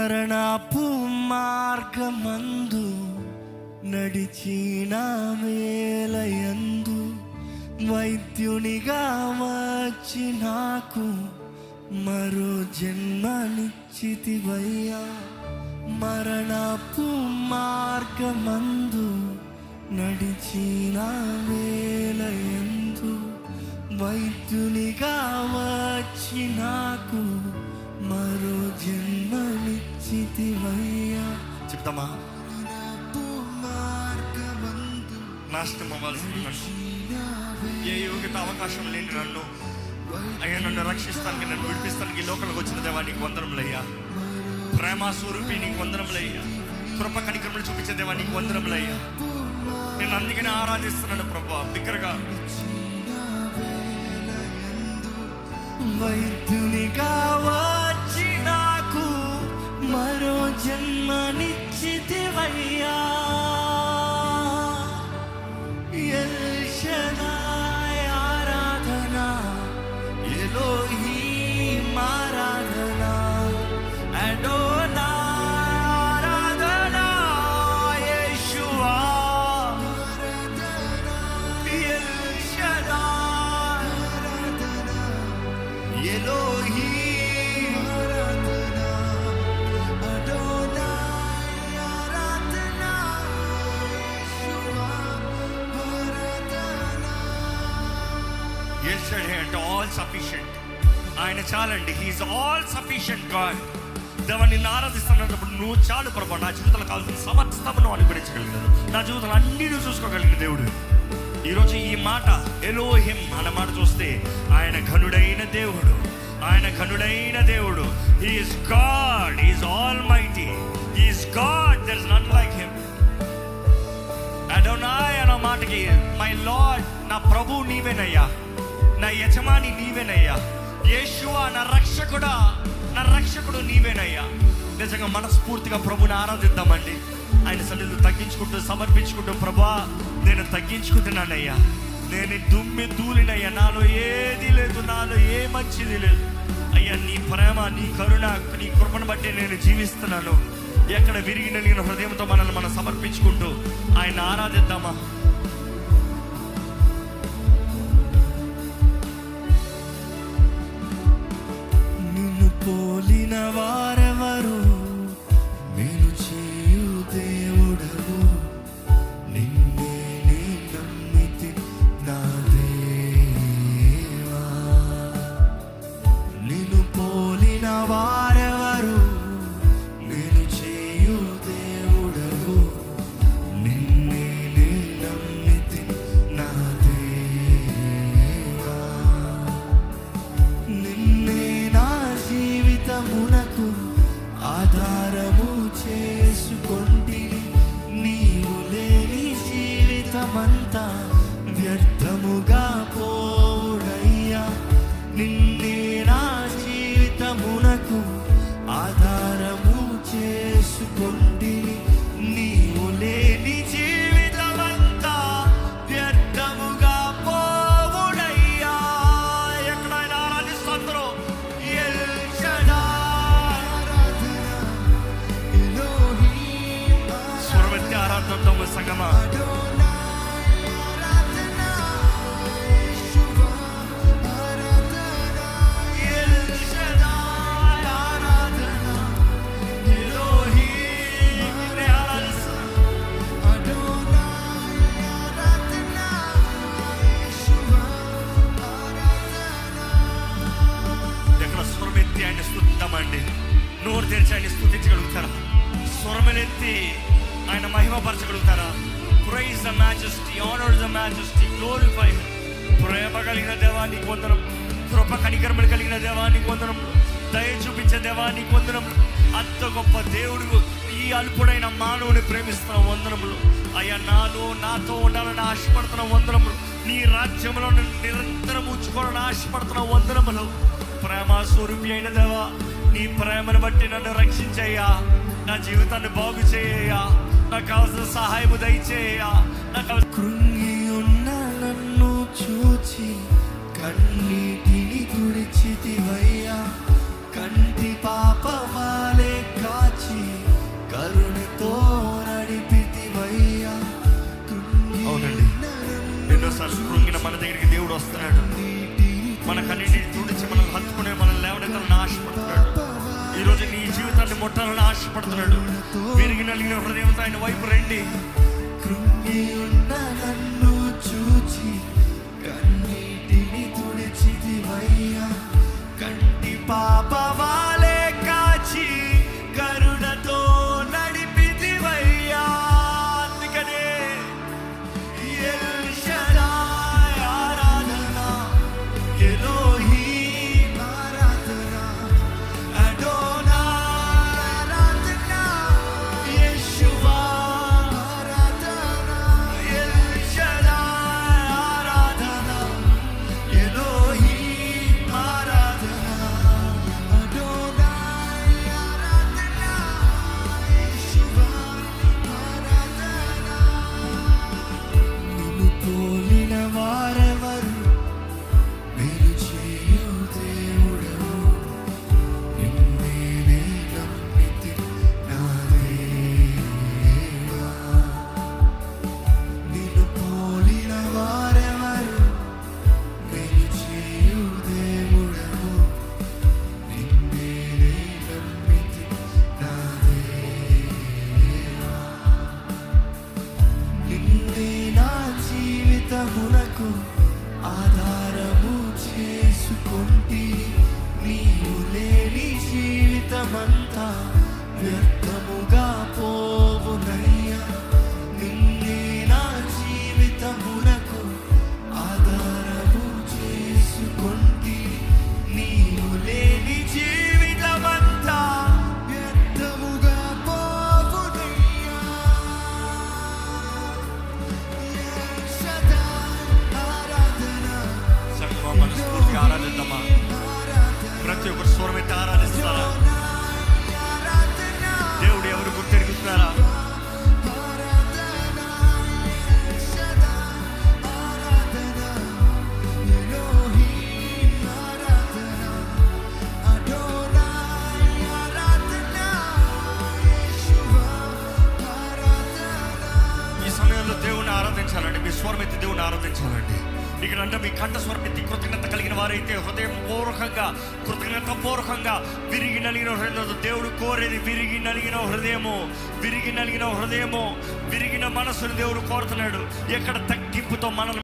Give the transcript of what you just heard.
మరణపు మార్గమందు నడిచిన వేలయందు వైద్యునిగా వచ్చి నాకు మరో జన్మనిచ్చితివయ్యా మరణపు మార్గమందు నడిచిన వేలయందు వైద్యునిగా వచ్చి నాకు మరో జన్మనిచ్చితివయ్యా చెప్తామా నాశనం అవ్వాల్సింది నన్ను ఏ యోగ్యత అవకాశం లేని నన్ను అయ్యా నన్ను రక్షిస్తానికి నన్ను విడిపిస్తానికి ఈ లోకంలోకి వచ్చిన దేవా నీకు వందరములయ్యా ప్రేమ స్వరూపి నీకు వందరములయ్యా కృప కనికరములు చూపించే దేవా నీకు వందరములయ్యా నేను అందుకనే ఆరాధిస్తున్నాను ప్రభా బిగ్గరగా వైద్యునిగా వచ్చి నాకు మరో జన్మనిచ్చితివయ్యా ఎల్ షదాయ్ ఆరాధనా ఎలోహీం ఆరాధనా అడోనాయ్ ఆరాధనా యేషువా ఎల్ షదాయ్ ఎలోహీం ఆరాధనా అడోనాయ్ ఆరాధనా yesterday and all sufficient ఆయన చాలండి హీఈస్ ఆల్ సఫిషియంట్ గాడ్ దేవా నిన్ను ఆరాధిస్తున్నప్పుడు నువ్వు చాలు ప్రభా నా జీవితంలో కావాల్సిన సమస్తమును అనుగ్రహించగలిగినాడు నా జీవితంలో అన్ని నువ్వు చూసుకోగలిగిన దేవుడు ఈరోజు ఈ మాట ఎలోహిం అన్న మాట చూస్తే ఆయన ఘనుడైన దేవుడు ఆయన ఘనుడైన దేవుడు he is God is almighty he is God there is none like him Adonai అన్న మాటకి మై లార్డ్ నా ప్రభు నీవేనయ్యా నా యజమాని నీవేనయ్యా యేషువా నా రక్షకుడా నా రక్షకుడు నీవేనయ్యా నిజంగా మనస్ఫూర్తిగా ప్రభుని ఆరాధిద్దామండి ఆయన సన్నిధిలో తగ్గించుకుంటూ సమర్పించుకుంటూ ప్రభా నేను తగ్గించుకుంటున్నానయ్యా నేను దుమ్మి దూలినయ్యా నాలో ఏది లేదు నాలో ఏ మంచిది లేదు అయ్యా నీ ప్రేమ నీ కరుణ నీ కృపను బట్టి నేను జీవిస్తున్నాను ఎక్కడ విరిగి నలిగిన హృదయంతో మనల్ని మనం సమర్పించుకుంటూ ఆయన ఆరాధిద్దామా నిన్ను పోలిన వారెవరు నేను చేయు దేవుడవు నిన్నే నీ నమ్మితి నా దేవా నిన్ను పోలిన వారెవరు నేను చేయు దేవుడవు నిన్నే నీ నమ్మితి నా దేవా నిన్నే నా జీవితమునకు ఆధారము చేసుకొంటి నీవు లేని జీవితమంతా వ్యర్థముగా పోవుడయ్యా నిన్నే నా జీవితమునకు ఆధారము చేసుకొంటి నీవు లేని జీవితమంతా వ్యర్థముగా పోవుడయ్యా ఎక్కడైనా ఆరాధిస్తుందరో ఎల్ స్వరమెత్తి ఆరాధిద్దాం సంగమా ఎల్ షడాయ్ ఆరాధన ఎలోహీం నిన్నే ఆరాధిస్తాం ఎక్కడ స్వరమెత్తి ఆయన స్థుతిద్దామండి నోరు తెరిచి ఆయన స్థుతించగలుగుతారా స్వరమెత్తి ఆయన మహిమపరచగలుగుతారా praise the majesty honour the majesty glorify ప్రేమ కలిగిన దేవానికి వందనం కృప కనికరములు కలిగిన దేవానికి వందనం దయ చూపించే దేవానికి వందనం అంత గొప్ప దేవుడు ఈ అల్పుడైన మానవుని ప్రేమిస్తున్న వందనములు అయ్యా నాలో నాతో ఉండాలని ఆశపడుతున్న వందనములు నీ రాజ్యంలో నన్ను నిరంతరం ఉంచుకోవాలని ఆశపడుతున్న వందనములు ప్రేమ స్వరూపి అయిన దేవా నీ ప్రేమను బట్టి నన్ను రక్షించయ్యా నా జీవితాన్ని బాగు చేయ్యా నాకు కావాల్సిన సహాయము దయచేయ్యా నాకు కృంగి ఉన్న నన్ను చూచి కన్నీటిని తుడిచితివయ్యా కంటి పాప వాలే కాచి దేవుడు వస్తున్నాడు మన కన్నీటిని తుడిచి మనల్ని హత్తుకునే మనల్ని లేవనెత్తాలని ఆశపడుతున్నాడు ఈరోజు నీ జీవితాన్ని ముట్టాలని ఆశపడుతున్నాడు విరిగి నలిగిన హృదయంతో ఆయన వైపు రండి కృంగి ఉన్న నన్ను చూచి కన్నీటిని తుడిచిదివయ్యా కంటి పాప వాలే కాచి కరుణతో నడిపిదివయ్యా అందుకనే ఎల్ షడాయ్ ఆరాధన ఎలోహీం ఆరాధన అడోనాయ్ ఆరాధన యేషువా ఆరాధన ఎల్ షడాయ్ ఆరాధన ఎలోహీం ఆరాధన అడోనాయ్ ఆరాధన యేషువా ఆరాధన నిన్ను పోలిన వారెవరు మీరు చేయు దేవుడవు నిన్నేనే నమ్మితి నా దేవా నిన్ను పోలిన వారెవరు మీరు చేయు దేవుడవు నిన్నేనే నమ్మితి నా దేవా నిన్నే నా జీవితమునకు ఆధారము చేసుకుంటి నీవు లేని జీవితమంతా వ్యర్థముగా పోవునయ్యా నిన్నే నా జీవితమునకు ఆధారము చేసుకుంటి నీవు లేని జీవితమంతా వ్యర్థముగా పోవునయ్యా సంగమం మనస్ఫూర్తిగా ఆరాధిద్దామా ప్రతి ఒక్కరు స్వరం ఎత్తి ఆరాధిస్తారా దేవుడు ఎవరు గుర్తెరుగుతున్నారా ఈ సమయంలో దేవుని ఆరాధించాలండి మీ స్వరం ఎత్తి దేవుని ఆరాధించాలండి ఇక్కడ అంటే మీ కంఠ స్వరం ఎత్తి కృతజ్ఞత కలిగిన వారైతే హృదయం పూర్వకంగా కృతజ్ఞత పూర్వకంగా విరిగి నలిగిన హృదయం దేవుడు కోరేది విరిగి నలిగిన హృదయము విరిగి నలిగిన హృదయము విరిగిన మనసును దేవుడు కోరుతున్నాడు ఎక్కడ తగ్గింపుతో మనల్ని